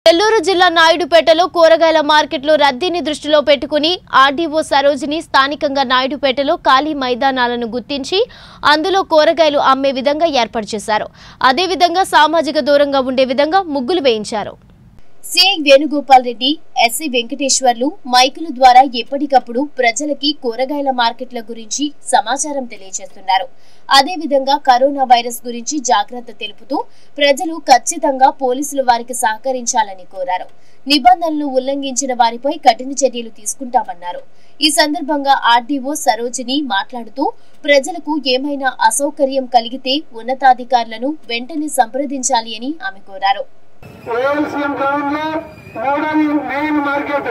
నెల్లూరు జిల్లా నాయుడుపేటలో కూరగాయల మార్కెట్లో రద్దీని దృష్టిలో పెట్టుకుని ఆర్డీఓ సరోజిని స్థానికంగా నాయుడుపేటలో ఖాళీ మైదానాలను గుర్తించి అందులో కూరగాయలు అమ్మే విధంగా ఏర్పాటు చేశారు అదేవిధంగా సామాజిక దూరంగా ఉండే విధంగా ముగ్గులు వేయించారు సిఐ వేణుగోపాల్ రెడ్డి ఎస్సీ వెంకటేశ్వర్లు మైకుల ద్వారా ఎప్పటికప్పుడు ప్రజలకి కూరగాయల మార్కెట్ల గురించి సమాచారం తెలియజేస్తున్నారు అదేవిధంగా కరోనా వైరస్ గురించి జాగ్రత్త తెలుపుతూ ప్రజలు ఖచ్చితంగా పోలీసులు వారికి సహకరించాలని కోరారు నిబంధనలు ఉల్లంఘించిన వారిపై కఠిన చర్యలు తీసుకుంటామన్నారు ఈ సందర్భంగా ఆర్డీఓ సరోజిని మాట్లాడుతూ ప్రజలకు ఏమైనా అసౌకర్యం కలిగితే ఉన్నతాధికారులను వెంటనే సంప్రదించాలి అని ఆమె కోరారు ఏఎల్సీఎం గ్రౌండ్ లో మూడోది మెయిన్ మార్కెట్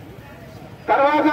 తర్వాత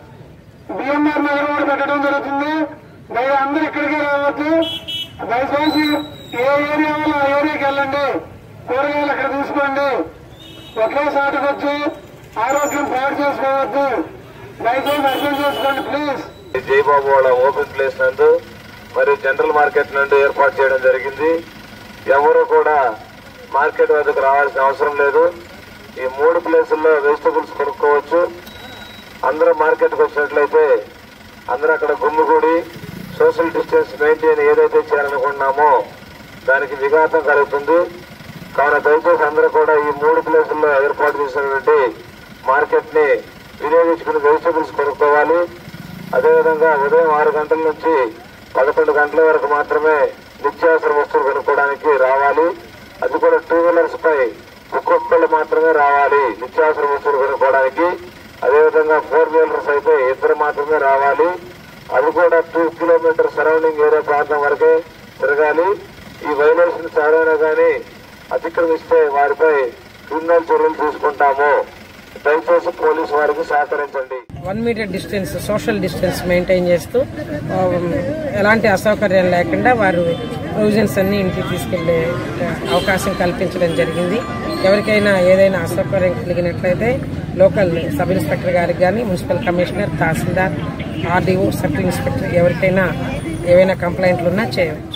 బిఎంఆర్ నగర్ కూడా పెట్టడం జరుగుతుంది దయ అందరూ ఇక్కడికే రావచ్చు దయచేసి ఏ ఏరియా వాళ్ళు ఆ ఏరియాకి వెళ్ళండి కూరగాయలు అక్కడ తీసుకోండి ఒకే సాటుకు వచ్చి ఆరోగ్యం పాడు చేసుకోవద్దు దయచేసి అర్థం చేసుకోండి ప్లీజ్ జయబాబు వాళ్ళ ఓపెన్ ప్లేస్ నందు మరియు జనరల్ మార్కెట్ నుండి ఏర్పాటు చేయడం జరిగింది ఎవరు కూడా మార్కెట్ వద్దకు రావాల్సిన అవసరం లేదు ఈ మూడు ప్లేసుల్లో వెజిటబుల్స్ కొనుక్కోవచ్చు అందరూ మార్కెట్కి వచ్చినట్లయితే అందరూ అక్కడ గుమ్మిగూడి సోషల్ డిస్టెన్స్ మెయింటైన్ ఏదైతే చేయాలనుకుంటున్నామో దానికి విఘాతం కలుగుతుంది కావున దయచేసి అందరూ కూడా ఈ మూడు ప్లేసుల్లో ఏర్పాటు చేసినటువంటి మార్కెట్ ని వినియోగించుకుని వెజిటబుల్స్ కొనుక్కోవాలి అదేవిధంగా ఉదయం ఆరు గంటల నుంచి పదకొండు గంటల వరకు మాత్రమే నిత్యావసర వస్తువులు కొనుక్కోవడానికి రావాలి అది కూడా టూ వీలర్స్ పై ఒక్కొక్కళ్ళు మాత్రమే రావాలి నిత్యావసర వస్తువులు కొనుక్కోవడానికి అదేవిధంగా ఫోర్ వీలర్స్ అయితే ఇద్దరు మాత్రమే రావాలి అది కూడా టూ కిలోమీటర్ సరౌండింగ్ ఏరియా ప్రాంతం వరకే తిరగాలి ఈ వైలేషన్స్ ఎవరైనా కానీ అతిక్రమిస్తే వారిపై క్రిమినల్ చర్యలు తీసుకుంటాము దయచేసి పోలీసు వారికి సహకరించండి one metre distance social distance maintain చేస్తూ ఆ, ఎలాంటి అసౌకర్యం లేకుండా వారు ప్రొవిజన్స్ అన్ని ఇంటికి తీసుకెళ్లే అవకాశం కల్పించడం జరిగింది ఎవరికైనా ఏదైనా అసౌకర్యం కలిగినట్లయితే లోకల్ సబ్ ఇన్స్పెక్టర్ గారికి కానీ municipal commissioner tahsildar RDO sub inspector ఎవరికైనా ఏవైనా కంప్లైంట్లు ఉన్నా చేయవచ్చు